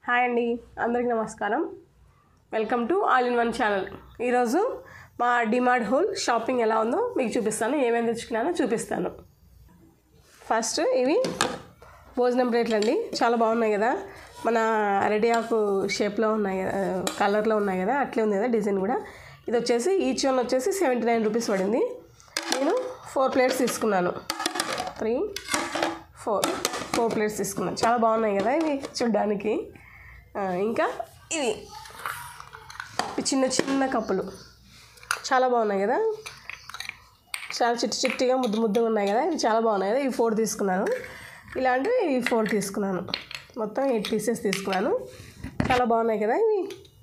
hi అండి అందరికీ నమస్కారం welcome to all in one channel ఈరోజు మా డిమార్ట్ హోల్ షాపింగ్ ఎలా ఉందో మీకు చూపిస్తాను ఏమేమి తెచ్చుకున్నానో చూపిస్తాను ఫస్ట్ ఇవి భోజనం ప్లేట్లు అండి చాలా బాగున్నాయి కదా మన రెడీ ఆకు షేప్లో ఉన్నాయి కదా కలర్లో ఉన్నాయి కదా అట్లే ఉంది కదా డిజైన్ కూడా ఇది వచ్చేసి ఈచ్ వన్ వచ్చేసి సెవెంటీ నైన్ రూపీస్ పడింది నేను ఫోర్ ప్లేట్స్ తీసుకున్నాను త్రీ ఫోర్ ఫోర్ ప్లేట్స్ తీసుకున్నాను చాలా బాగున్నాయి కదా ఇవి చూడ్డానికి ఆ, ఇంకా ఇవి ఈ చిన్న చిన్న కప్పులు చాలా బాగున్నాయి కదా చాలా చిట్టి చిట్టిగా ముద్దు ముద్దుగా ఉన్నాయి కదా ఇవి చాలా బాగున్నాయి కదా ఇవి ఫోర్ తీసుకున్నాను ఇలాంటివి ఇవి ఫోర్ తీసుకున్నాను మొత్తం ఎయిట్ పీసెస్ తీసుకున్నాను చాలా బాగున్నాయి కదా ఇవి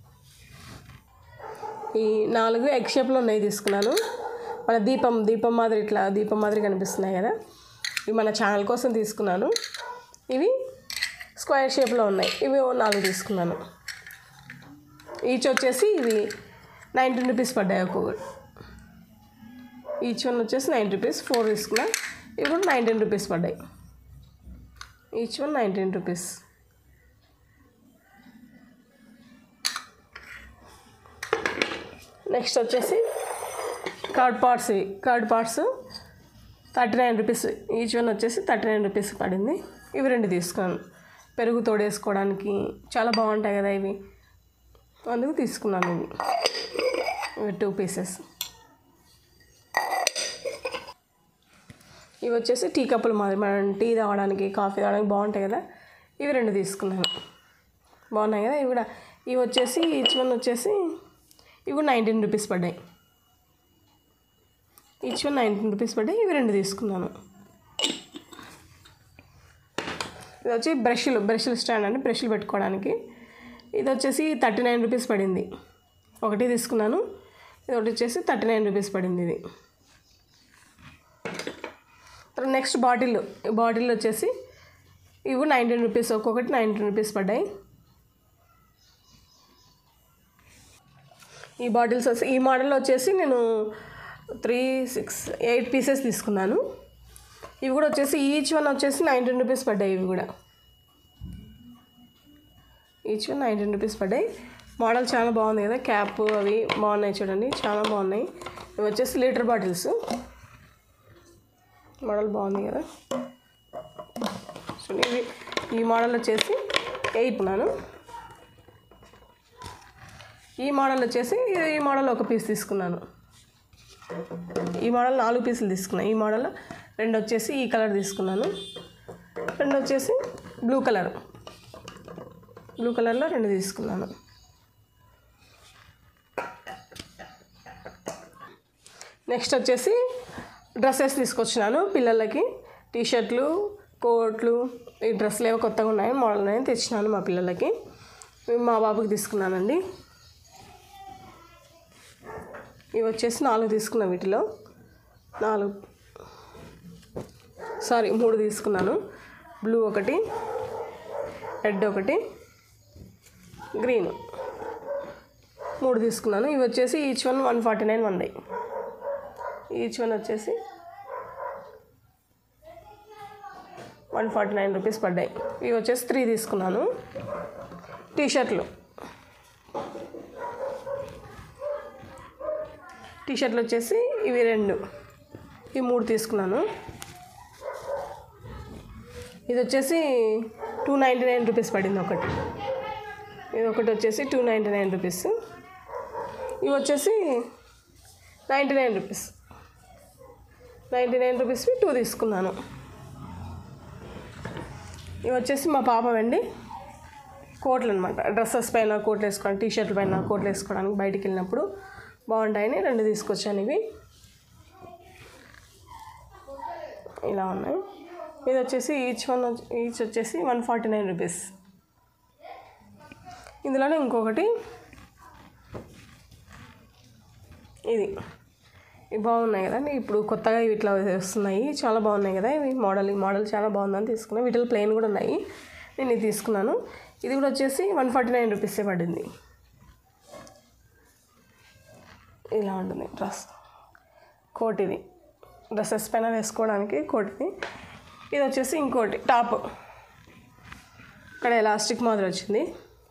ఈ నాలుగు ఎగ్ షేప్లో ఉన్నాయి తీసుకున్నాను మన దీపం దీపం మాదిరి ఇట్లా దీపం మాదిరి కనిపిస్తున్నాయి కదా ఇవి మన ఛానల్ కోసం తీసుకున్నాను ఇవి స్క్వేర్ షేప్లో ఉన్నాయి ఇవి ఓ నాలుగు తీసుకున్నాను ఈచ్ వచ్చేసి ఇవి నైన్టీన్ రూపీస్ పడ్డాయి ఒక్కొక్కటి ఈచ్ వన్ వచ్చేసి నైన్ రూపీస్ ఫోర్ తీసుకున్నా ఇవి కూడా నైన్టీన్ రూపీస్ పడ్డాయి each one nineteen rupees next వచ్చేసి కర్డ్ పాట్స్ ఇవి curd pots thirty nine rupees each one వచ్చేసి థర్టీ నైన్ రూపీస్ పడింది ఇవి రెండు తీసుకున్నాను పెరుగు తోడేసుకోవడానికి చాలా బాగుంటాయి కదా ఇవి అందుకు తీసుకున్నాను ఇవి ఇవి టూ పీసెస్ ఇవి వచ్చేసి టీ కప్పులు మాదిరి మనం టీ తాగడానికి కాఫీ తాగడానికి బాగుంటాయి కదా ఇవి రెండు తీసుకున్నాను బాగున్నాయి కదా ఇవి కూడా ఇవి వచ్చేసి ఈచ్ వన్ వచ్చేసి ఇవి కూడా నైన్టీన్ రూపీస్ పడ్డాయి ఈచ్ వన్ నైన్టీన్ రూపీస్ పడ్డాయి ఇవి రెండు తీసుకున్నాను ఇది వచ్చి బ్రష్లు బ్రష్లు స్టాండ్ అంటే బ్రష్లు పెట్టుకోవడానికి ఇది వచ్చేసి థర్టీ నైన్ రూపీస్ పడింది ఒకటి తీసుకున్నాను ఇది ఒకటి వచ్చేసి థర్టీ నైన్ రూపీస్ పడింది ఇది తర్వాత నెక్స్ట్ బాటిల్ ఈ బాటిల్ వచ్చేసి ఇవి నైన్టీన్ రూపీస్ ఒక్కొక్కటి నైన్టీన్ రూపీస్ పడ్డాయి ఈ బాటిల్స్ వచ్చి ఈ మోడల్ వచ్చేసి నేను త్రీ సిక్స్ ఎయిట్ పీసెస్ తీసుకున్నాను ఇవి కూడా వచ్చేసి ఈచ్ వన్ వచ్చేసి నైన్టీన్ రూపీస్ పడ్డాయి ఇవి కూడా ఈచ్ వన్ నైన్టీన్ రూపీస్ పడ్డాయి మోడల్ చాలా బాగుంది కదా క్యాప్ అవి బాగున్నాయి చూడండి చాలా బాగున్నాయి ఇవి వచ్చేసి లీటర్ బాటిల్స్ మోడల్ బాగుంది కదా చూడండి ఇవి ఈ మోడల్ వచ్చేసి ఎయిట్ ఉన్నాను ఈ మోడల్ వచ్చేసి ఈ మోడల్ ఒక పీస్ తీసుకున్నాను ఈ మోడల్ నాలుగు పీసులు తీసుకున్నాను ఈ మోడల్ రెండు వచ్చేసి ఈ కలర్ తీసుకున్నాను రెండు వచ్చేసి బ్లూ కలర్ బ్లూ కలర్లో రెండు తీసుకున్నాను నెక్స్ట్ వచ్చేసి డ్రెస్సెస్ తీసుకొచ్చినాను పిల్లలకి టీ షర్ట్లు కోట్లు ఈ డ్రెస్సులు ఏవో కొత్తగా ఉన్నాయి మోడల్ ఉన్నాయి తెచ్చినాను మా పిల్లలకి ఇవి మా బాబుకి తీసుకున్నానండి ఇవి వచ్చేసి నాలుగు తీసుకున్నా వీటిలో నాలుగు సారీ మూడు తీసుకున్నాను బ్లూ ఒకటి రెడ్ ఒకటి గ్రీన్ మూడు తీసుకున్నాను ఇవి వచ్చేసి each one one forty nine ఉన్నాయి ఈచ్ వన్ వచ్చేసి వన్ ఫార్టీ నైన్ రూపీస్ పడ్డాయి ఇవి వచ్చేసి త్రీ తీసుకున్నాను టీ షర్ట్లు టీ షర్ట్లు వచ్చేసి ఇవి రెండు ఈ మూడు తీసుకున్నాను ఇది వచ్చేసి టూ నైంటీ నైన్ రూపీస్ పడింది ఒకటి ఇది ఒకటి వచ్చేసి టూ నైంటీ నైన్ రూపీస్ ఇవి వచ్చేసి ninety nine rupees ninety nine రూపీస్వి టూ తీసుకున్నాను ఇవి వచ్చేసి మా పాప అండి కోట్లు అనమాట డ్రెస్సెస్ పైన కోట్లు వేసుకోవడానికి టీ షర్ట్ల పైన కోట్లు వేసుకోవడానికి బయటికి వెళ్ళినప్పుడు బాగుంటాయని రెండు తీసుకొచ్చాను ఇవి ఇలా ఉన్నాయి ఇది వచ్చేసి ఈచ్ వన్ ఈచ్ వచ్చేసి వన్ ఫార్టీ నైన్ రూపీస్ ఇందులోనే ఇంకొకటి ఇది ఇవి బాగున్నాయి కదండి ఇప్పుడు కొత్తగా ఇవి ఇట్లా వస్తున్నాయి చాలా బాగున్నాయి కదా ఇవి మోడల్ ఈ మోడల్ చాలా బాగుందని తీసుకున్నాను వీటిలో ప్లెయిన్ కూడా ఉన్నాయి నేను ఇది తీసుకున్నాను ఇది కూడా వచ్చేసి వన్ ఫార్టీ నైన్ రూపీసే పడింది ఇలా ఉంటుంది డ్రెస్ కోట్ ఇది డ్రెస్సెస్ పైన వేసుకోవడానికి కోట్ ఇది ఇది వచ్చేసి ఇంకోటి టాప్ ఇక్కడ ఎలాస్టిక్ మాదిరి వచ్చింది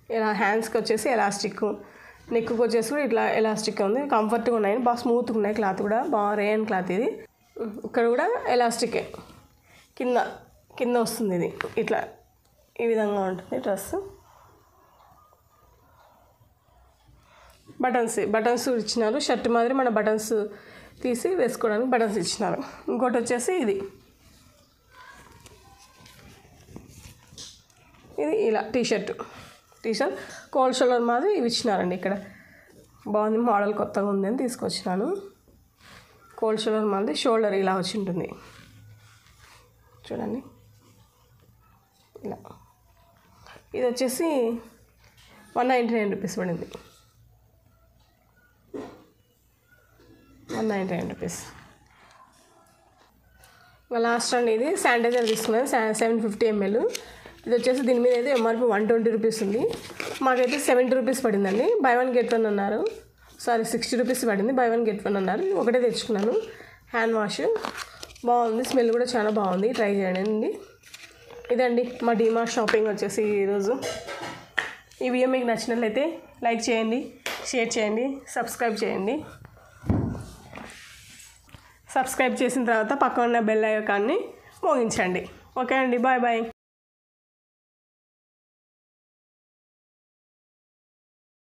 ఇలా హ్యాండ్స్కి వచ్చేసి ఎలాస్టిక్ నెక్కి వచ్చేసి కూడా ఇట్లా ఎలాస్టిక్ ఉంది కంఫర్ట్గా ఉన్నాయి బాగా స్మూత్గా ఉన్నాయి క్లాత్ కూడా బాగా రేయన్ క్లాత్ ఇది ఇక్కడ కూడా ఎలాస్టికే కింద కింద వస్తుంది ఇది ఇట్లా ఈ విధంగా ఉంటుంది డ్రెస్ బటన్స్ బటన్స్ ఇచ్చినారు షర్ట్ మాదిరి మన బటన్స్ తీసి వేసుకోవడానికి బటన్స్ ఇచ్చినారు ఇంకోటి వచ్చేసి ఇది ఇది ఇలా T shirt T shirt cold shoulder మాదిరి ఇవి ఇచ్చినారండి ఇక్కడ బాగుంది మోడల్ కొత్తగా ఉంది అని తీసుకొచ్చినాను కోల్డ్ షోల్డర్ మాది షోల్డర్ ఇలా వచ్చి ఉంటుంది చూడండి ఇలా ఇది వచ్చేసి వన్ నైంటీ నైన్ రూపీస్ పడింది one ninety nine rupees last అండి ఇది శానిటైజర్ తీసుకున్నాను సెవెన్ ఫిఫ్టీ ఎంఎల్ ఇది వచ్చేసి దీని మీద అయితే ఎంఆర్పి వన్ ట్వంటీ రూపీస్ ఉంది మాకైతే సెవెంటీ రూపీస్ పడిందండి బై వన్ గెట్ వన్ అన్నారు సారీ సిక్స్టీ రూపీస్ పడింది బై వన్ గెట్ వన్ అన్నారు ఒకటే తెచ్చుకున్నాను హ్యాండ్ వాష్ బాగుంది స్మెల్ కూడా చాలా బాగుంది ట్రై చేయండి ఇదండి మా డీమార్ట్ షాపింగ్ వచ్చేసి ఈరోజు ఈ వీడియో మీకు నచ్చినట్లయితే లైక్ చేయండి షేర్ చేయండి సబ్స్క్రైబ్ చేయండి సబ్స్క్రైబ్ చేసిన తర్వాత పక్కన ఉన్న బెల్ ఐకాన్ని మోగించండి ఓకే అండి బాయ్ బాయ్